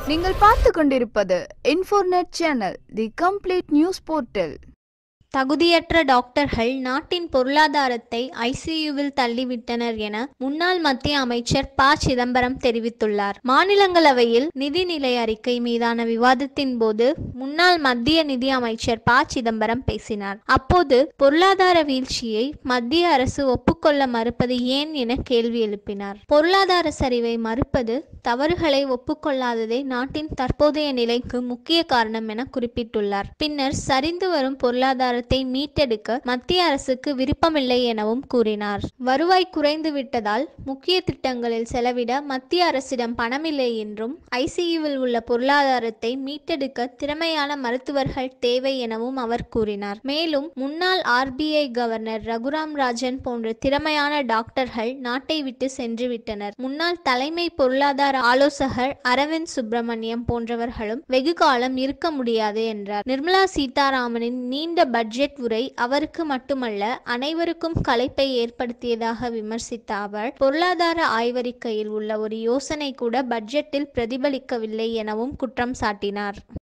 நீங்கள் பார்த்து கொண்டிருப்பது Infornet channel the complete news portal தகுதியற்ற டாக்டர்கள் நாட்டின் பொருளாதாரத்தை ஐசியூவில் தள்ளிவிட்டனர் என முன்னாள் மத்திய அமைச்சர் ப சிதம்பரம் தெரிவித்துள்ளார் மாநிலங்களவையில் நிதிநிலை அறிக்கை மீதான விவாதத்தின் போது முன்னாள் மத்திய நிதி அமைச்சர் ப சிதம்பரம் பேசினார் அப்போது பொருளாதார வீழ்ச்சியை மத்திய அரசு ஒப்புக்கொள்ள மறுப்பது ஏன் என கேள்வி எழுப்பினார் பொருளாதார சரிவை மறுப்பது தவறுகளை ஒப்புக்கொள்ளாததே நாட்டின் தற்போதைய நிலைக்கு முக்கிய காரணம் என குறிப்பிட்டுள்ளார் பின்னர் சரிந்து வரும் பொருளாதாரத்தை மீட்டெடுக்க மத்திய அரசுக்கு விருப்பமில்லை எனவும் கூறினார் வருவாய் குறைந்து விட்டதால் முக்கிய திட்டங்களில் செலவிட மத்திய அரசிடம் பணமில்லை என்றும் ஐசியூவில் உள்ள பொருளாதாரத்தை மீட்டெடுக்க திறமையான மருத்துவர்கள் தேவை எனவும் அவர் கூறினார் மேலும் முன்னாள் ஆர்பிஐ கவர்னர் ரகுராம் ராஜன் போன்ற திறமையான டாக்டர்கள் நாட்டை விட்டு சென்று விட்டனர் முன்னாள் தலைமை பொருளாதார ஆலோசகர் அரவிந்த் சுப்பிரமணியம் போன்றவர்களும் வெகு காலம் இருக்க முடியாது என்றார் நிர்மலா சீதாராமனின் நீண்ட பட்ஜெட் உரை அவருக்கு மட்டுமல்ல அனைவருக்கும் கலைப்பை ஏற்படுத்தியதாக விமர்சித்த அவர் பொருளாதார ஆய்வறிக்கையில் உள்ள ஒரு யோசனை கூட பட்ஜெட்டில் பிரதிபலிக்கவில்லை எனவும் குற்றம் சாட்டினார்